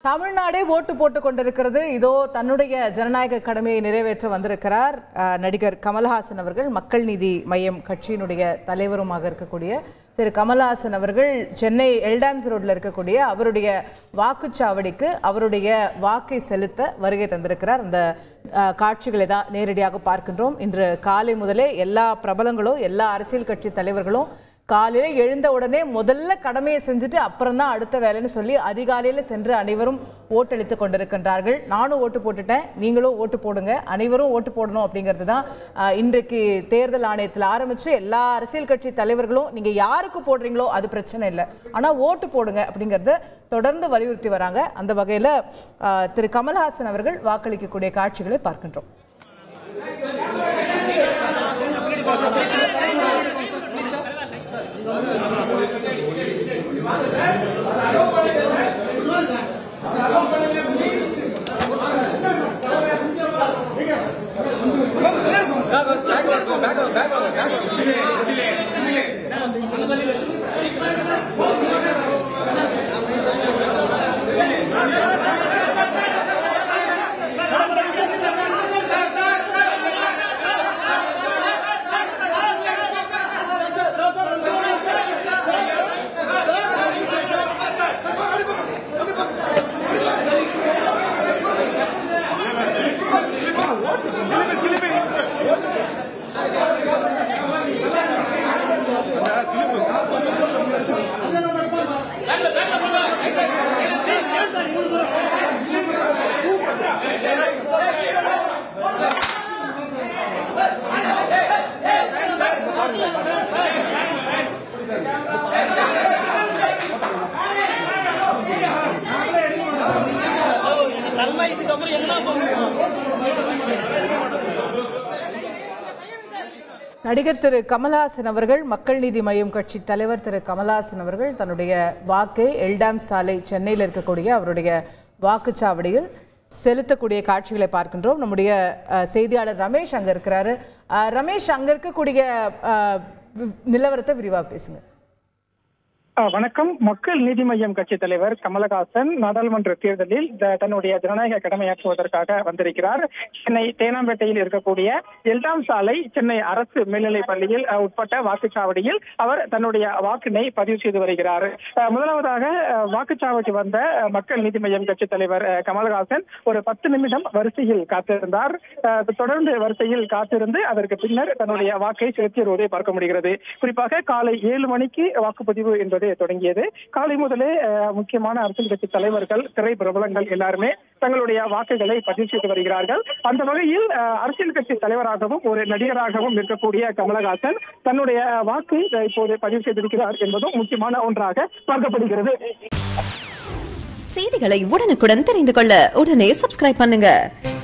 தமிழ்நாடே ஓட்டு போட்டு கொண்டிருக்கிறது இதோ தன்னுடைய ஜனநாயக கடமையை நிறைவேற்ற வந்திருக்கிறார் அஹ், நடிகர் கமல்ஹாசன் அவர்கள் மக்கள் நீதி மையம் கட்சியினுடைய தலைவருமாக இருக்கக்கூடிய திரு கமல்ஹாசன் அவர்கள் சென்னை எல்டாம்ஸ் ரோட்ல இருக்கக்கூடிய அவருடைய வாக்குச்சாவடிக்கு அவருடைய வாக்கை செலுத்த வருகை தந்திருக்கிறார் அந்த அஹ், காட்சிகளை தான் நேரடியாக பார்க்கின்றோம் இன்று காலை முதலே எல்லா பிரபலங்களும் எல்லா அரசியல் கட்சி தலைவர்களும் காலையில எழுந்த உடனே முதல்ல கடமையை செஞ்சுட்டு அப்புறம் தான் அடுத்த வேலைன்னு சொல்லி அதிகாலையில சென்று அனைவரும் ஓட்டளித்து கொண்டிருக்கின்றார்கள் நானும் ஓட்டு போட்டுட்டேன் நீங்களும் ஓட்டு போடுங்க அனைவரும் ஓட்டு போடணும் அப்படிங்கிறது தான் ஆஹ், இன்றைக்கு தேர்தல் ஆணையத்தில் ஆரம்பிச்சு எல்லா அரசியல் கட்சி தலைவர்களும் நீங்க யாருக்கு போடுறீங்களோ அது பிரச்சனை இல்லை ஆனா ஓட்டு போடுங்க அப்படிங்கறத தொடர்ந்து வலியுறுத்தி வராங்க அந்த வகையில ஆஹ், திரு கமல்ஹாசன் அவர்கள் வாக்களிக்கக்கூடிய காட்சிகளை பார்க்கின்றோம் நடிகர் திரு கமல்ஹாசன் அவர்கள் மக்கள் நீதி மய்யம் கட்சி தலைவர் திரு கமல்ஹாசன் அவர்கள் தன்னுடைய வாக்கை எல்டாம் சாலை சென்னையில் இருக்கக்கூடிய அவருடைய வாக்குச்சாவடியில் செலுத்தக்கூடிய காட்சிகளை பார்க்கின்றோம் நம்முடைய அஹ், செய்தியாளர் ரமேஷ் அங்க இருக்கிறாரு அஹ், ரமேஷ் அங்க இருக்கக்கூடிய அஹ், வி- நிலவரத்தை விரிவா பேசுங்க ஆ, வணக்கம் மக்கள் நீதி மய்யம் கட்சி தலைவர் கமலஹாசன் நாடாளுமன்ற தேர்தலில் த- தன்னுடைய ஜனநாயக கடமையாற்றுவதற்காக வந்திருக்கிறார் சென்னை தேனாம்பேட்டையில் இருக்கக்கூடிய எல்டாம் சாலை சென்னை அரசு மேல்நிலைப் பள்ளியில் அ, உட்பட்ட வாக்குச்சாவடியில் அவர் தன்னுடைய வாக்கினை பதிவு செய்து வருகிறார் அ, முதலாவதாக அ, வாக்குச்சாவடி வந்த அ, மக்கள் நீதி மய்யம் கட்சி தலைவர் அ, கமலஹாசன் ஒரு பத்து நிமிடம் வரிசையில் காத்திருந்தார் அ, தொடர்ந்து வரிசையில் காத்திருந்து அதற்கு பின்னர் தன்னுடைய வாக்கை செலுத்தி வருவதை பார்க்க முடிகிறது குறிப்பாக காலை ஏழு மணிக்கு வாக்குப்பதிவு என்பது தொடங்கியது காலை முதலே அஹ், முக்கியமான அரசியல் கட்சி தலைவர்கள் திரை பிரபலங்கள் எல்லாருமே தங்களுடைய வாக்குகளை பதிவு செய்து வருகிறார்கள் அந்த வகையில் அஹ், அரசியல் கட்சி தலைவராகவும் ஒரு நடிகராகவும் இருக்கக்கூடிய கமலஹாசன் தன்னுடைய வாக்கை அஹ், இப்போது பதிவு செய்திருக்கிறார் என்பதும் முக்கியமான ஒன்றாக பார்க்கப்படுகிறது செய்திகளை உடனுக்குடன் தெரிந்து கொள்ள உடனே சப்ஸ்கிரைப் பண்ணுங்க